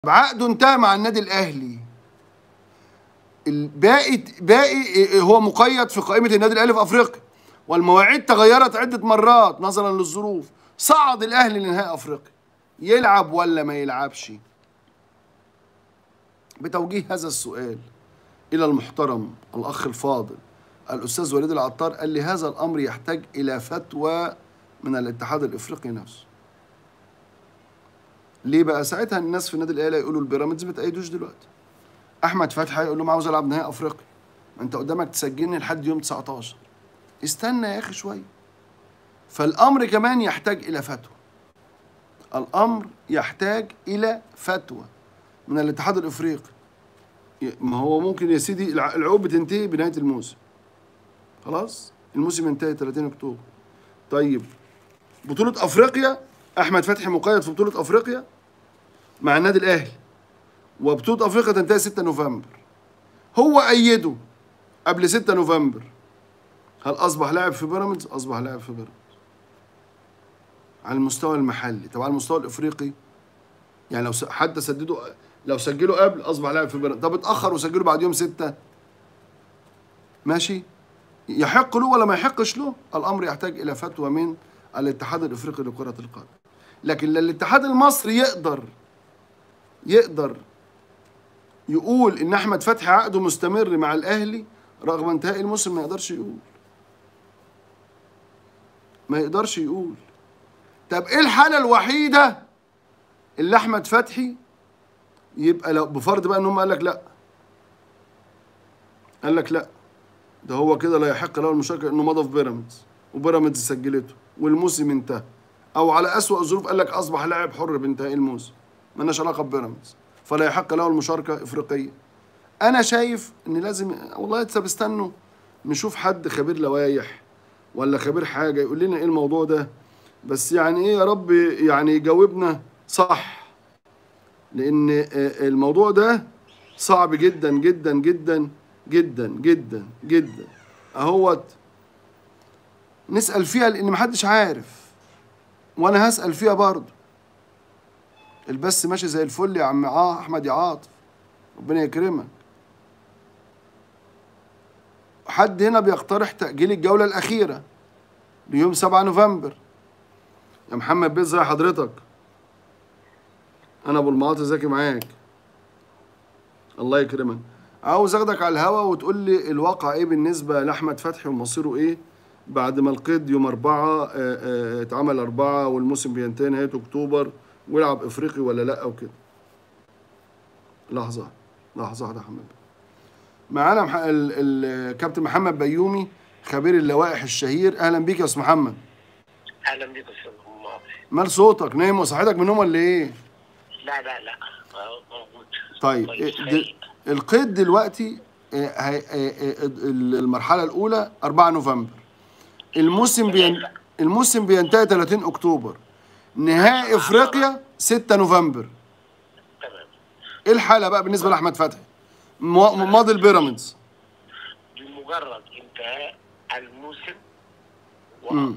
عقده انتهى مع النادي الاهلي الباقي باقي هو مقيد في قائمه النادي الاهلي في افريقيا والمواعيد تغيرت عده مرات نظرا للظروف صعد الاهلي لنهائي افريقيا يلعب ولا ما يلعبش بتوجيه هذا السؤال الى المحترم الاخ الفاضل الاستاذ وليد العطار قال لي هذا الامر يحتاج الى فتوى من الاتحاد الافريقي نفسه ليه بقى ساعتها الناس في النادي الاهلي يقولوا البيراميدز ما تأيدوش دلوقتي احمد فتحي يقول لهم عاوز العب نهائي افريقيا ما انت قدامك تسجلني لحد يوم 19 استنى يا اخي شويه فالامر كمان يحتاج الى فتوى الامر يحتاج الى فتوى من الاتحاد الافريقي ما هو ممكن يا سيدي الع- العقود بتنتهي بنهايه الموسم خلاص الموسم ينتهي 30 اكتوبر طيب بطوله افريقيا احمد فتحي مقيد في بطوله افريقيا مع النادي الاهلي وبطوله افريقيا تنتهي 6 نوفمبر هو ايده قبل 6 نوفمبر هل اصبح لاعب في بيراميدز اصبح لاعب في بيراميدز على المستوى المحلي طب على المستوى الافريقي يعني لو س- حتى سددوا لو سجلوا قبل اصبح لاعب في بيراميدز طب اتاخر وسجلوا بعد يوم 6 ماشي يحق له ولا ما يحقش له الامر يحتاج الى فتوى من الاتحاد الافريقي لكره القدم لكن لا الاتحاد المصري يقدر يقدر يقول ان احمد فتحي عقده مستمر مع الاهلي رغم انتهاء الموسم ما يقدرش يقول ما يقدرش يقول طب ايه الحاله الوحيده اللي احمد فتحي يبقى لو بفرض بقى ان هم قال لك لا قال لك لا ده هو كده لا يحق له المشاركه انه مضى في بيراميدز وبيراميدز سجلته والموسم انتهى او على اسوأ الظروف قال لك اصبح لاعب حر بانتهاء الموسم مالناش علاقه ببيراميدز فلا يحق له المشاركه افريقيه انا شايف ان لازم والله طب استنوا نشوف حد خبير لوايح ولا خبير حاجه يقول لنا ايه الموضوع ده بس يعني ايه يا رب يعني يجاوبنا صح لان آه، الموضوع ده صعب جدا جدا جدا جدا جدا جدا اهوت نسال فيها لان محدش عارف وانا هسال فيها برضه البث ماشي زي الفل يا عم اه احمد يا عاطف ربنا يكرمك حد هنا بيقترح تأجيل الجولة الأخيرة ليوم 7 نوفمبر يا محمد بيه ازي حضرتك أنا أبو المعاطي زكي معاك الله يكرمك عاوز اخدك على الهوا وتقول لي الواقع ايه بالنسبة لأحمد فتحي ومصيره ايه بعد ما القيد يوم أربعة آه، آه، اتعمل أربعة والموسم بينتهي نهاية أكتوبر ويلعب إفريقي ولا لأ وكده لحظة لحظة واحدة يا محمد معانا مح... ال... ال... كابتن محمد بيومي خبير اللوائح الشهير اهلا بيك يا استاذ محمد اهلا بيك يا استاذ عمار مال صوتك نايم وصحتك من النوم ولا ايه لا لا لا آه، موجود طيب كويس، إيه، فايق. د... القيد دلوقتي إيه، هي... إيه، إيه، المرحله الاولى 4 نوفمبر الموسم بين... الموسم بينتهي 30 اكتوبر نهائي افريقيا 6 نوفمبر تمام ايه الحاله بقى بالنسبه لاحمد فتحي مو- ماضي البيراميدز بمجرد انتهاء الموسم و... مم.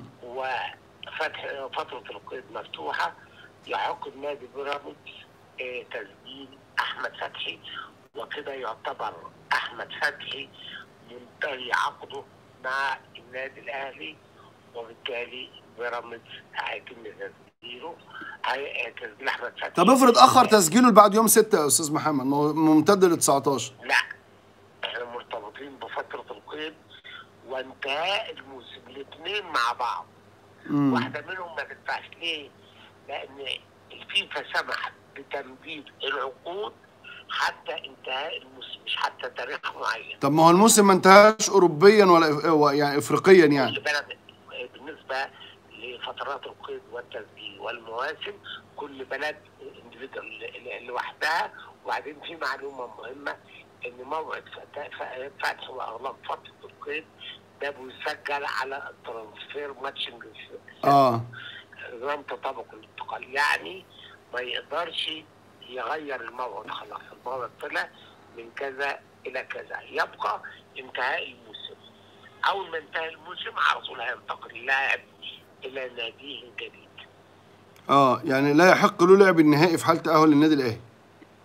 وفتح فترة القيد مفتوحة يحق النادي بيراميدز آه، تسجيل أحمد فتحي وكده يعتبر أحمد فتحي منتهي عقده مع النادي الأهلي وبالتالي بيراميدز هيتم تسجيله هي- تسجيل أحمد فتحي طب افرض اخر تسجيله بعد يوم 6 يا استاذ محمد ما هو ممتد ل 19 لا احنا مرتبطين بفترة القيد وانتهاء الموسم الاثنين مع بعض مم. واحدة منهم ما تنفعش ليه؟ لأن الفيفا سمحت بتمديد العقود حتى انتهاء الموسم مش حتى تاريخ معين طب ما هو الموسم ما انتهاش اوروبيا ولا إف- يعني افريقيا يعني كل بلد بالنسبة لفترات القيد والتسجيل والمواسم كل بلد individual لوحدها وبعدين في معلومة مهمة إن موعد فت- ف- فتح وإغلاق فترة القيد ده بيسجل على الترانسفير ماتشنج اه نظام تطابق الانتقال يعني ما يقدرش يغير الموعد خلاص الموعد طلع من كذا إلى كذا يبقى انتهاء الموسم أول ما انتهى الموسم على طول هينتقل اللاعب إلى ناديه الجديد اه يعني لا يحق له لعب النهائي في حال تاهل للنادي الاهلي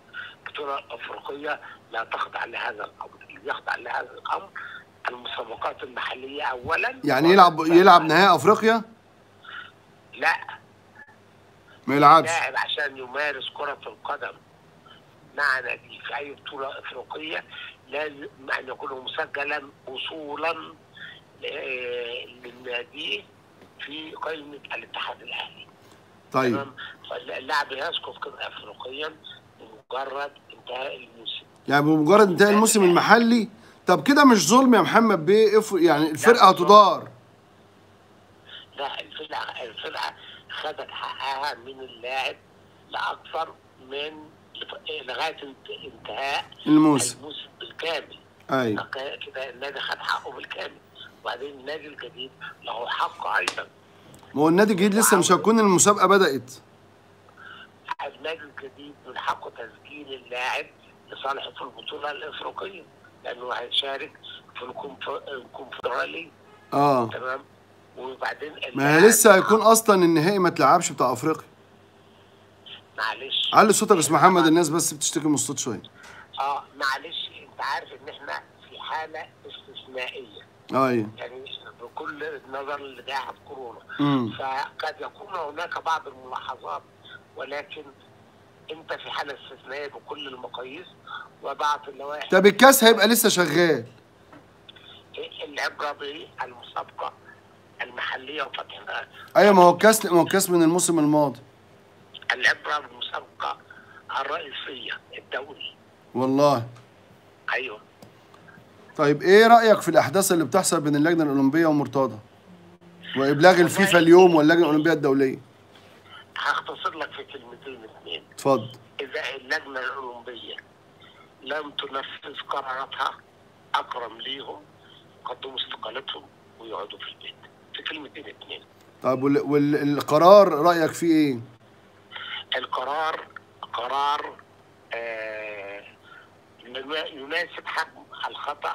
افريقيه لا تخضع لهذا الامر اللي يخضع لهذا الامر المسابقات المحليه اولا يعني يلعب يلعب نهائي افريقيا لا ما يلعبش لاعب عشان يمارس كرة القدم مع نادي في أي بطولة أفريقية لازم أن يكون مسجلا وصولا ل- للنادي في قائمة الاتحاد الأهلي طيب تمام فاللاعب يسقط كده أفريقيا بمجرد انتهاء الموسم يعني بمجرد انتهاء الموسم المحلي طب كده مش ظلم يا محمد بيه اف- يعني الفرقه هتدار لا الفرقة الفرقة خدت حقها من اللاعب لأكثر من لغاية انت- انتهاء الموسم الموسم بالكامل ايوه فك- كده النادي خد حقه بالكامل وبعدين النادي الجديد له حق ايضا ما هو النادي الجديد لسه مش هتكون المسابقه بدات النادي الجديد من حقه تسجيل اللاعب لصالحه في البطوله الافريقيه لانه هيشارك في الكونف- الكونفدرالي اه تمام وبعدين ما هي اللاعب- لسه هيكون اصلا النهائي ما اتلعبش بتاع افريقيا معلش علي صوتك يا استاذ محمد الناس بس بتشتكي من الصوت شويه اه معلش انت عارف ان احنا في حاله استثنائيه ايوه يعني بكل النظر لجائحه كورونا امم فقد يكون هناك بعض الملاحظات ولكن انت في حاله استثنائيه بكل المقاييس وضعت اللوائح طب الكاس هيبقى لسه شغال العبره بالمسابقه المحليه وفتحها ايوه ما هو الكاس ما هو الكاس من الموسم الماضي العبره بالمسابقه الرئيسيه الدوري والله ايوه طيب ايه رايك في الاحداث اللي بتحصل بين اللجنه الاولمبيه ومرتضى وابلاغ الفيفا اليوم واللجنه الاولمبيه الدوليه هختصر لك في كلمتين اثنين اتفضل اذا اللجنه الاولمبيه لم تنفذ قراراتها اكرم ليهم قدموا استقالتهم ويقعدوا في البيت في كلمتين اثنين طب وال- والقرار رايك فيه ايه القرار قرار آه، ينا- يناسب حجم الخطأ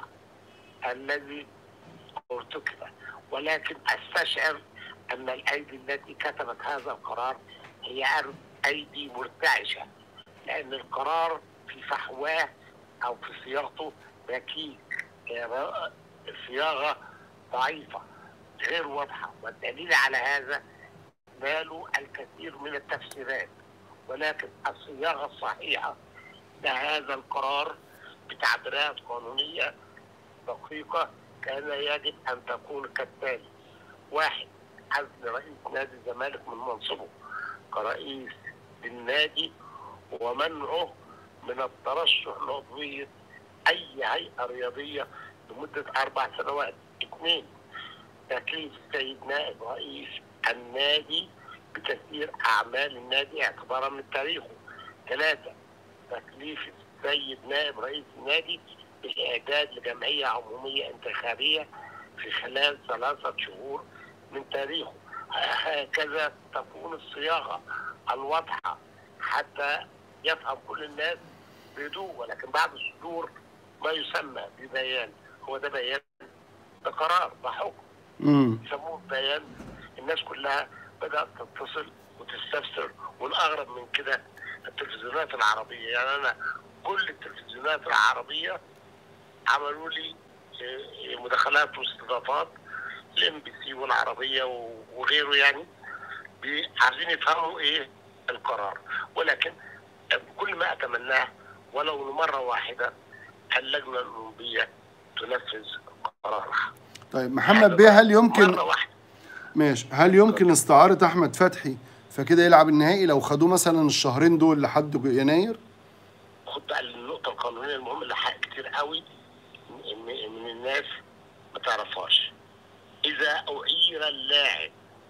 الذي ارتكب ولكن استشعر ان الايدي التي كتبت هذا القرار هي أر- ايدي مرتعشه لان القرار في فحواه او في صياغته ركيك آه، صياغه ضعيفه غير واضحه والدليل على هذا نالوا الكثير من التفسيرات ولكن الصياغه الصحيحه لهذا القرار بتعبيرات قانونيه دقيقه كان يجب ان تكون كالتالي واحد عزل رئيس نادي الزمالك من منصبه كرئيس للنادي ومنعه من الترشح لعضويه اي هيئه رياضيه لمده اربع سنوات اثنين تكليف السيد نائب رئيس النادي بتسيير اعمال النادي اعتبارا من تاريخه ثلاثه تكليف السيد نائب رئيس النادي بالاعداد لجمعيه عموميه انتخابيه في خلال ثلاثه شهور من تاريخه هكذا تكون الصياغه الواضحه حتى يفهم كل الناس بهدوء ولكن بعد صدور ما يسمى ببيان هو ده بيان ده قرار ده حكم امم يسموه بيان الناس كلها بدات تتصل وتستفسر والاغرب من كده التلفزيونات العربيه يعني انا كل التلفزيونات العربيه عملوا لي آه، مداخلات واستضافات الام بي سي والعربيه و- وغيره يعني بي- عايزين يفهموا ايه القرار ولكن كل ما اتمناه ولو لمره واحده اللجنه الاولمبيه تنفذ قرارها طيب محمد بيه هل يمكن مره واحده ماشي هل يمكن استعاره احمد فتحي فكده يلعب النهائي لو خدوه مثلا الشهرين دول لحد يناير خد بقى النقطة القانونية المهمة اللي حق كتير قوي من, من الناس ما تعرفهاش. إذا أعير اللاعب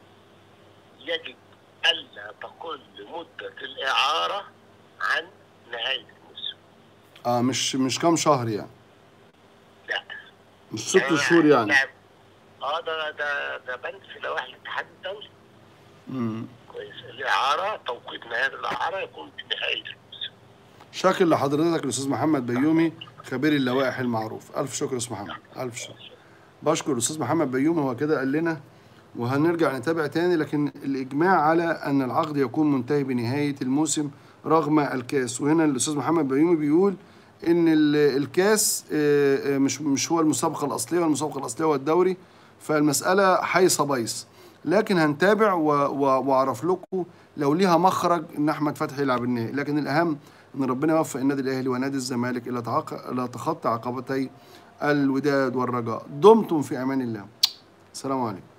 يجب ألا تقل مدة الإعارة عن نهاية الموسم. اه مش مش كام شهر يعني لا. مش ست شهور يعني اللاعب- اه ده ده ده بند في لوائح الاتحاد الدولي. امم كويس الإعارة توقيت نهاية الإعارة يكون بنهاية الموسم. شاكر لحضرتك الاستاذ محمد بيومي خبير اللوائح المعروف الف شكر يا استاذ محمد الف شكر بشكر الاستاذ محمد بيومي هو كده قال لنا وهنرجع نتابع تاني لكن الاجماع على ان العقد يكون منتهي بنهايه الموسم رغم الكاس وهنا الاستاذ محمد بيومي بيقول ان ال- الكاس آه، آه، مش مش هو المسابقه الاصليه والمسابقه الاصليه هو الدوري فالمساله حيصه بيص لكن هنتابع و- و- واعرف لكم لو ليها مخرج ان احمد فتحي يلعب النهائي لكن الاهم ان ربنا يوفق النادي الاهلي ونادي الزمالك الى تعاق- الى تخطي عقبتي الوداد والرجاء دمتم في امان الله السلام عليكم